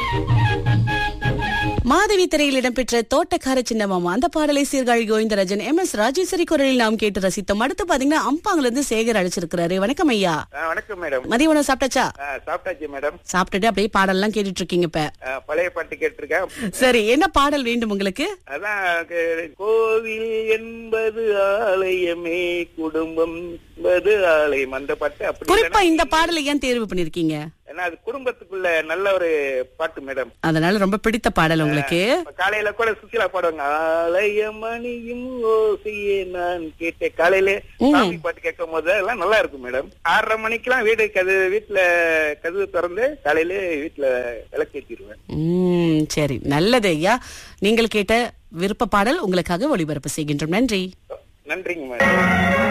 மாதவி திரையில் இடம்பெற்ற தோட்டக்கார சின்னமாமா அந்த பாடலை சீர்காழி கோவிந்தராஜன் எம் எஸ் ராஜேஸ்வரி குரலில் நாம் கேட்டு ரசித்தோம் அடுத்து பாத்தீங்கன்னா அம்பாங்கல இருந்து சேகர் அழைச்சிருக்கிறாரு வணக்கம் ஐயா ஆ, வணக்கம் மேடம் மதிய உணவு சாப்பிட்டாச்சா ஆ, சாப்பிட்டாச்சு மேடம் சாப்பிட்டுட்டு அப்படியே பாடல்லாம் கேட்டுட்டு இருக்கீங்க இப்ப ஆ, பழைய பாட்டு கேட்டிருக்கேன் சரி என்ன பாடல் வேண்டும் உங்களுக்கு அதான் க- கோவில் என்பது ஆலயமே குடும்பம் என்பது ஆலயம் அந்த பாட்டு அப்படி குறிப்பா இல்லைன்னா- இந்த பாடலை ஏன் தேர்வு பண்ணிருக்கீங்க ஏன்னா அது குடும்பத்துக்குள்ள நல்ல ஒரு பாட்டு மேடம் அதனால ரொம்ப பிடித்த பாடல் உங்களுக்கு இப்ப காலையில கூட சுசிலா பாடுவாங்க ஆலயமணியும் ஓசையே நான் கேட்டேன் காலையில சாமி பாட்டு கேட்கும் போது எல்லாம் நல்லா இருக்கும் மேடம் ஆறரை மணிக்கெல்லாம் வீடு கது வீட்டுல கதவு திறந்து காலையில வீட்டுல விளக்கேற்றிடுவேன் உம் சரி நல்லது ஐயா நீங்கள் கேட்ட விருப்ப பாடல் உங்களுக்காக ஒளிபரப்பு செய்கின்றோம் நன்றி நன்றிங்க மேடம்